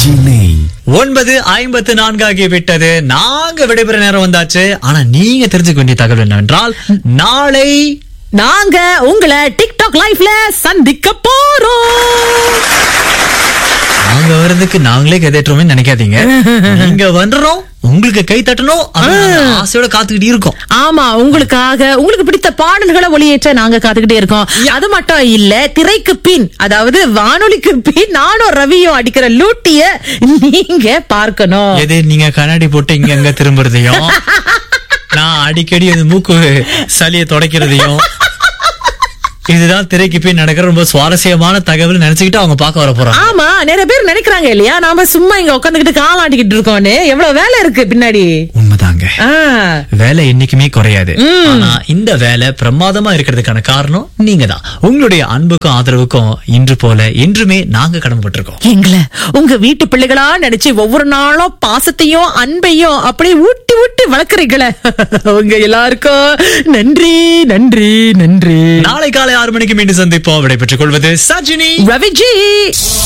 சஜினை ஒன்பது ஐம்பத்து நான்காகி விட்டது நாங்க விடைபெற நேரம் வந்தாச்சு ஆனா நீங்க தெரிஞ்சுக்க வேண்டிய தகவல் என்னவென்றால் நாளை நாங்க உங்களை டிக்டாக் லைவ்ல சந்திக்க போறோம் நாங்க வர்றதுக்கு நாங்களே கதைட்டுறோமே நினைக்காதீங்க நீங்க வந்துறோம் உங்களுக்கு கை தட்டணும் அப்படின்னு நாங்க ஆசையோட காத்துக்கிட்டு இருக்கோம் ஆமா உங்களுக்காக உங்களுக்கு பிடித்த பாடல்களை ஒளியேற்ற நாங்க காத்துக்கிட்டே இருக்கோம் அது மட்டும் இல்ல திரைக்கு பின் அதாவது வானொலிக்கு பின் நானும் ரவியும் அடிக்கிற லூட்டிய நீங்க பார்க்கணும் எது நீங்க கண்ணாடி போட்டு இங்க அங்க திரும்புறதையும் நான் அடிக்கடி அந்த மூக்கு சளியை துடைக்கிறதையும் இதுதான் திரைக்கு பின் நடக்கிற ரொம்ப சுவாரஸ்யமான தகவல் நினைச்சுக்கிட்டு அவங்க பார்க்க வர போறாங்க ஆமா நிறைய பேர் நினைக்கிறாங்க இல்லையா நாம சும்மா இங்க உட்காந்துக்கிட்டு காலாட்டிக்கிட்டு இருக்கோம்னு எவ்வளவு வேலை இருக்கு பின்னாடி உண்மைதாங்க ஆ, வேலை என்னைக்குமே குறையாது ஆனா இந்த வேலை பிரமாதமா இருக்கிறதுக்கான காரணம் நீங்க தான் உங்களுடைய அன்புக்கும் ஆதரவுக்கும் இன்று போல என்றுமே நாங்க கடமைப்பட்டிருக்கோம் எங்களை உங்க வீட்டு பிள்ளைகளா நினைச்சு ஒவ்வொரு நாளும் பாசத்தையும் அன்பையும் அப்படியே ஊட்டி ஊட்டி வளர்க்குறீங்களே உங்க எல்லாருக்கும் நன்றி நன்றி நன்றி நாளை காலை ஆறு மணிக்கு மீண்டும் சந்திப்போம் விடைபெற்றுக் கொள்வது சஜினி ரவிஜி